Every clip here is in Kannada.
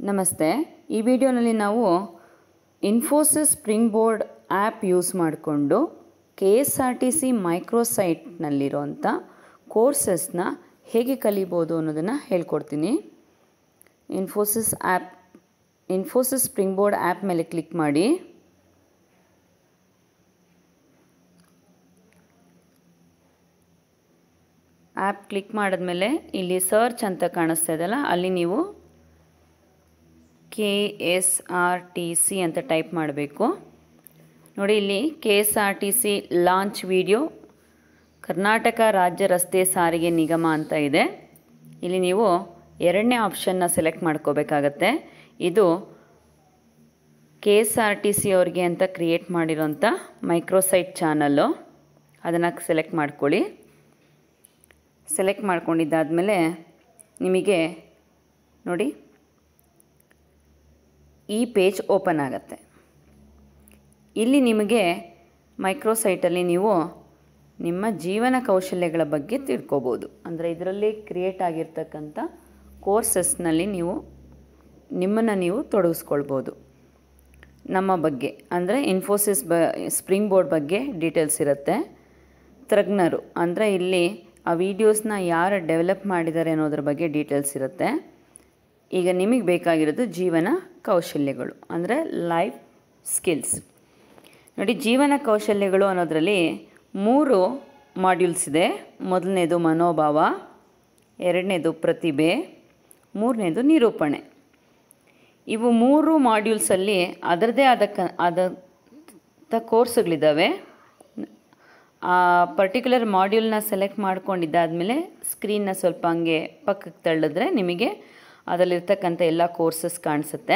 ನಮಸ್ತೆ ಈ ವಿಡಿಯೋನಲ್ಲಿ ನಾವು Infosys Springboard app use ಮಾಡಿಕೊಂಡು K S R T C ಮೈಕ್ರೋಸೈಟ್ನಲ್ಲಿರೋಂಥ ಕೋರ್ಸಸ್ನ ಹೇಗೆ ಕಲಿಬೋದು ಅನ್ನೋದನ್ನು ಹೇಳ್ಕೊಡ್ತೀನಿ Infosys app Infosys Springboard app ಮೇಲೆ ಕ್ಲಿಕ್ ಮಾಡಿ ಆ್ಯಪ್ ಕ್ಲಿಕ್ ಮಾಡಿದ್ಮೇಲೆ ಇಲ್ಲಿ ಸರ್ಚ್ ಅಂತ ಕಾಣಿಸ್ತಾ ಇದೆಯಲ್ಲ ಅಲ್ಲಿ ನೀವು K S R T C ಅಂತ ಟೈಪ್ ಮಾಡಬೇಕು ನೋಡಿ ಇಲ್ಲಿ K S R T C launch video Karnataka ರಾಜ್ಯ ರಸ್ತೆ ಸಾರಿಗೆ ನಿಗಮ ಅಂತ ಇದೆ ಇಲ್ಲಿ ನೀವು ಎರಡನೇ ಆಪ್ಷನ್ನ ಸೆಲೆಕ್ಟ್ ಮಾಡ್ಕೋಬೇಕಾಗತ್ತೆ ಇದು K S R T C ಅವ್ರಿಗೆ ಅಂತ ಕ್ರಿಯೇಟ್ ಮಾಡಿರೋಂಥ ಮೈಕ್ರೋಸೈಟ್ ಚಾನಲ್ಲು ಅದನ್ನು ಸೆಲೆಕ್ಟ್ ಮಾಡ್ಕೊಳ್ಳಿ ಸೆಲೆಕ್ಟ್ ಮಾಡ್ಕೊಂಡಿದ್ದಾದಮೇಲೆ ನಿಮಗೆ ನೋಡಿ ಈ ಪೇಜ್ ಓಪನ್ ಆಗುತ್ತೆ ಇಲ್ಲಿ ನಿಮಗೆ ಮೈಕ್ರೋಸೈಟಲ್ಲಿ ನೀವು ನಿಮ್ಮ ಜೀವನ ಕೌಶಲ್ಯಗಳ ಬಗ್ಗೆ ತಿಳ್ಕೊಬೋದು ಅಂದರೆ ಇದರಲ್ಲಿ ಕ್ರಿಯೇಟ್ ಆಗಿರ್ತಕ್ಕಂಥ ಕೋರ್ಸಸ್ನಲ್ಲಿ ನೀವು ನಿಮ್ಮನ್ನು ನೀವು ತೊಡಗಿಸ್ಕೊಳ್ಬೋದು ನಮ್ಮ ಬಗ್ಗೆ ಅಂದರೆ ಇನ್ಫೋಸಿಸ್ ಬ ಸ್ಪ್ರಿಂಗ್ ಬೋರ್ಡ್ ಬಗ್ಗೆ ಡೀಟೇಲ್ಸ್ ಇರುತ್ತೆ ತಜ್ಞರು ಅಂದರೆ ಇಲ್ಲಿ ಆ ವೀಡಿಯೋಸ್ನ ಯಾರು ಡೆವಲಪ್ ಮಾಡಿದ್ದಾರೆ ಅನ್ನೋದ್ರ ಬಗ್ಗೆ ಡೀಟೇಲ್ಸ್ ಇರುತ್ತೆ ಈಗ ನಿಮಗೆ ಬೇಕಾಗಿರೋದು ಜೀವನ ಕೌಶಲ್ಯಗಳು ಅಂದರೆ ಲೈಫ್ ಸ್ಕಿಲ್ಸ್ ನೋಡಿ ಜೀವನ ಕೌಶಲ್ಯಗಳು ಅನ್ನೋದರಲ್ಲಿ ಮೂರು ಮಾಡ್ಯೂಲ್ಸ್ ಇದೆ ಮೊದಲನೇದು ಮನೋಭಾವ ಎರಡನೇದು ಪ್ರತಿಭೆ ಮೂರನೇದು ನಿರೂಪಣೆ ಇವು ಮೂರು ಮಾಡ್ಯೂಲ್ಸಲ್ಲಿ ಅದರದೇ ಆದ ಕ ಆದ ಕೋರ್ಸ್ಗಳಿದ್ದಾವೆ ಆ ಪರ್ಟಿಕ್ಯುಲರ್ ಮಾಡ್ಯೂಲ್ನ ಸೆಲೆಕ್ಟ್ ಮಾಡ್ಕೊಂಡಿದ್ದಾದಮೇಲೆ ಸ್ಕ್ರೀನ್ನ ಸ್ವಲ್ಪ ಹಂಗೆ ಪಕ್ಕಕ್ಕೆ ತಳ್ಳಿದ್ರೆ ನಿಮಗೆ ಅದರಲ್ಲಿರ್ತಕ್ಕಂಥ ಎಲ್ಲ ಕೋರ್ಸಸ್ ಕಾಣಿಸುತ್ತೆ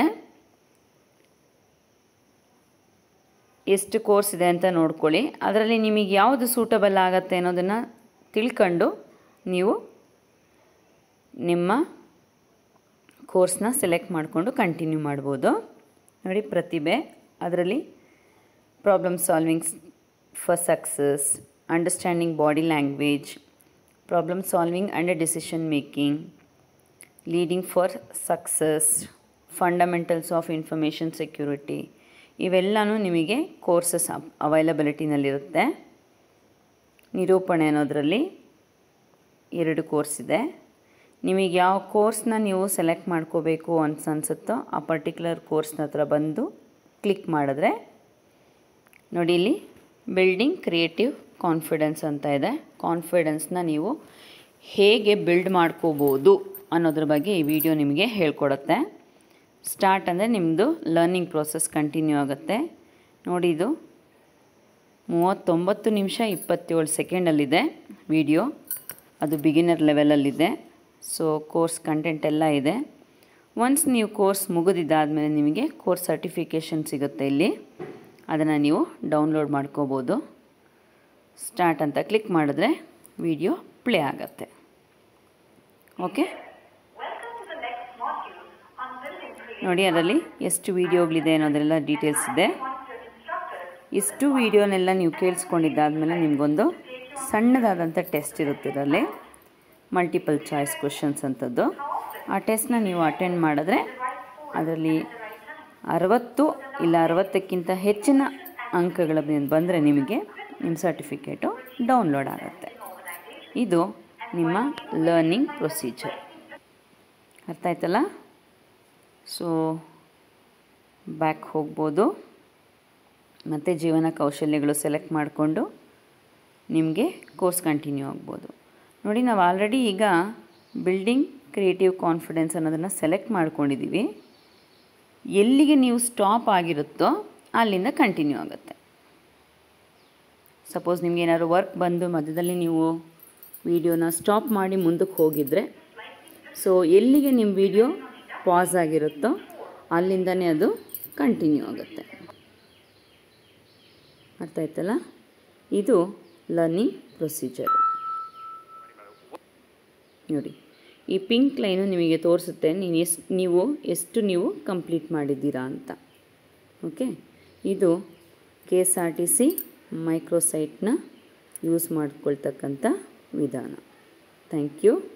ಎಷ್ಟು ಕೋರ್ಸ್ ಇದೆ ಅಂತ ನೋಡ್ಕೊಳ್ಳಿ ಅದರಲ್ಲಿ ನಿಮಗೆ ಯಾವುದು ಸೂಟಬಲ್ ಆಗುತ್ತೆ ಅನ್ನೋದನ್ನು ತಿಳ್ಕೊಂಡು ನೀವು ನಿಮ್ಮ ಕೋರ್ಸ್ನ ಸೆಲೆಕ್ಟ್ ಮಾಡಿಕೊಂಡು ಕಂಟಿನ್ಯೂ ಮಾಡ್ಬೋದು ನೋಡಿ ಪ್ರತಿಭೆ ಅದರಲ್ಲಿ problem solvings for success understanding body language problem solving and decision making leading for success fundamentals of information security ಇವೆಲ್ಲನೂ ನಿಮಗೆ ಕೋರ್ಸಸ್ ಅವೈಲಬಿಲಿಟಿನಲ್ಲಿರುತ್ತೆ ನಿರೂಪಣೆ ಅನ್ನೋದರಲ್ಲಿ ಎರಡು ಕೋರ್ಸ್ ಇದೆ ನಿಮಗೆ ಯಾವ ಕೋರ್ಸ್ನ ನೀವು ಸೆಲೆಕ್ಟ್ ಮಾಡ್ಕೋಬೇಕು ಅಂತ ಅನ್ಸುತ್ತೋ ಆ ಪರ್ಟಿಕ್ಯುಲರ್ ಕೋರ್ಸ್ನ ಹತ್ರ ಬಂದು ಕ್ಲಿಕ್ ಮಾಡಿದ್ರೆ ನೋಡಿ ಇಲ್ಲಿ ಬಿಲ್ಡಿಂಗ್ ಕ್ರಿಯೇಟಿವ್ ಕಾನ್ಫಿಡೆನ್ಸ್ ಅಂತ ಇದೆ ಕಾನ್ಫಿಡೆನ್ಸ್ನ ನೀವು ಹೇಗೆ ಬಿಲ್ಡ್ ಮಾಡ್ಕೋಬೋದು ಅನ್ನೋದ್ರ ಬಗ್ಗೆ ಈ ವಿಡಿಯೋ ನಿಮಗೆ ಹೇಳ್ಕೊಡುತ್ತೆ ಸ್ಟಾರ್ಟ್ ಅಂದರೆ ನಿಮ್ಮದು ಲರ್ನಿಂಗ್ ಪ್ರೋಸೆಸ್ ಕಂಟಿನ್ಯೂ ಆಗುತ್ತೆ ನೋಡಿ ಇದು ಮೂವತ್ತೊಂಬತ್ತು ನಿಮಿಷ ಇಪ್ಪತ್ತೇಳು ಸೆಕೆಂಡಲ್ಲಿದೆ ವಿಡಿಯೋ ಅದು ಬಿಗಿನರ್ ಲೆವೆಲಲ್ಲಿದೆ ಸೊ ಕೋರ್ಸ್ ಕಂಟೆಂಟ್ ಎಲ್ಲ ಇದೆ ಒನ್ಸ್ ನೀವು ಕೋರ್ಸ್ ಮುಗಿದಿದ್ದಾದಮೇಲೆ ನಿಮಗೆ ಕೋರ್ಸ್ ಸರ್ಟಿಫಿಕೇಷನ್ ಸಿಗುತ್ತೆ ಇಲ್ಲಿ ಅದನ್ನು ನೀವು ಡೌನ್ಲೋಡ್ ಮಾಡ್ಕೋಬೋದು ಸ್ಟಾರ್ಟ್ ಅಂತ ಕ್ಲಿಕ್ ಮಾಡಿದ್ರೆ ವಿಡಿಯೋ ಪ್ಲೇ ಆಗುತ್ತೆ ಓಕೆ ನೋಡಿ ಅದರಲ್ಲಿ ಎಷ್ಟು ವೀಡಿಯೋಗಳಿದೆ ಅನ್ನೋದೆಲ್ಲ ಡೀಟೇಲ್ಸ್ ಇದೆ ಇಷ್ಟು ವೀಡಿಯೋನೆಲ್ಲ ನೀವು ಕೇಳಿಸ್ಕೊಂಡಿದ್ದಾದಮೇಲೆ ನಿಮಗೊಂದು ಸಣ್ಣದಾದಂಥ ಟೆಸ್ಟ್ ಇರುತ್ತೆ ಇದರಲ್ಲಿ ಮಲ್ಟಿಪಲ್ ಚಾಯ್ಸ್ ಕ್ವಶನ್ಸ್ ಅಂಥದ್ದು ಆ ಟೆಸ್ಟ್ನ ನೀವು ಅಟೆಂಡ್ ಮಾಡಿದ್ರೆ ಅದರಲ್ಲಿ ಅರವತ್ತು ಇಲ್ಲ ಅರವತ್ತಕ್ಕಿಂತ ಹೆಚ್ಚಿನ ಅಂಕಗಳ ಬಂದರೆ ನಿಮಗೆ ನಿಮ್ಮ ಸರ್ಟಿಫಿಕೇಟು ಡೌನ್ಲೋಡ್ ಆಗುತ್ತೆ ಇದು ನಿಮ್ಮ ಲರ್ನಿಂಗ್ ಪ್ರೊಸೀಜರ್ ಅರ್ಥ ಆಯ್ತಲ್ಲ ಸೊ ಬ್ಯಾಕ್ ಹೋಗ್ಬೋದು ಮತ್ತು ಜೀವನ ಕೌಶಲ್ಯಗಳು ಸೆಲೆಕ್ಟ್ ಮಾಡಿಕೊಂಡು ನಿಮಗೆ ಕೋರ್ಸ್ ಕಂಟಿನ್ಯೂ ಆಗ್ಬೋದು ನೋಡಿ ನಾವು ಆಲ್ರೆಡಿ ಈಗ ಬಿಲ್ಡಿಂಗ್ ಕ್ರಿಯೇಟಿವ್ ಕಾನ್ಫಿಡೆನ್ಸ್ ಅನ್ನೋದನ್ನು ಸೆಲೆಕ್ಟ್ ಮಾಡ್ಕೊಂಡಿದ್ದೀವಿ ಎಲ್ಲಿಗೆ ನೀವು ಸ್ಟಾಪ್ ಆಗಿರುತ್ತೋ ಅಲ್ಲಿಂದ ಕಂಟಿನ್ಯೂ ಆಗುತ್ತೆ ಸಪೋಸ್ ನಿಮ್ಗೆ ಏನಾದ್ರು ವರ್ಕ್ ಬಂದು ಮಧ್ಯದಲ್ಲಿ ನೀವು ವಿಡಿಯೋನ ಸ್ಟಾಪ್ ಮಾಡಿ ಮುಂದಕ್ಕೆ ಹೋಗಿದ್ರೆ ಸೊ ಎಲ್ಲಿಗೆ ನಿಮ್ಮ ವಿಡಿಯೋ ಪಾಸ್ ಆಗಿರುತ್ತೋ ಅಲ್ಲಿಂದನೇ ಅದು ಕಂಟಿನ್ಯೂ ಆಗುತ್ತೆ ಅರ್ಥ ಆಯ್ತಲ್ಲ ಇದು ಲರ್ನಿಂಗ್ ಪ್ರೊಸೀಜರ್ ನೋಡಿ ಈ ಪಿಂಕ್ ಲೈನು ನಿಮಗೆ ತೋರಿಸುತ್ತೆ ನೀನು ಎಷ್ಟು ನೀವು ಎಷ್ಟು ನೀವು ಕಂಪ್ಲೀಟ್ ಮಾಡಿದ್ದೀರಾ ಅಂತ ಓಕೆ ಇದು K S R T C ಮೈಕ್ರೋಸೈಟ್ನ ಯೂಸ್ ಮಾಡ್ಕೊಳ್ತಕ್ಕಂಥ ವಿಧಾನ ಥ್ಯಾಂಕ್ ಯು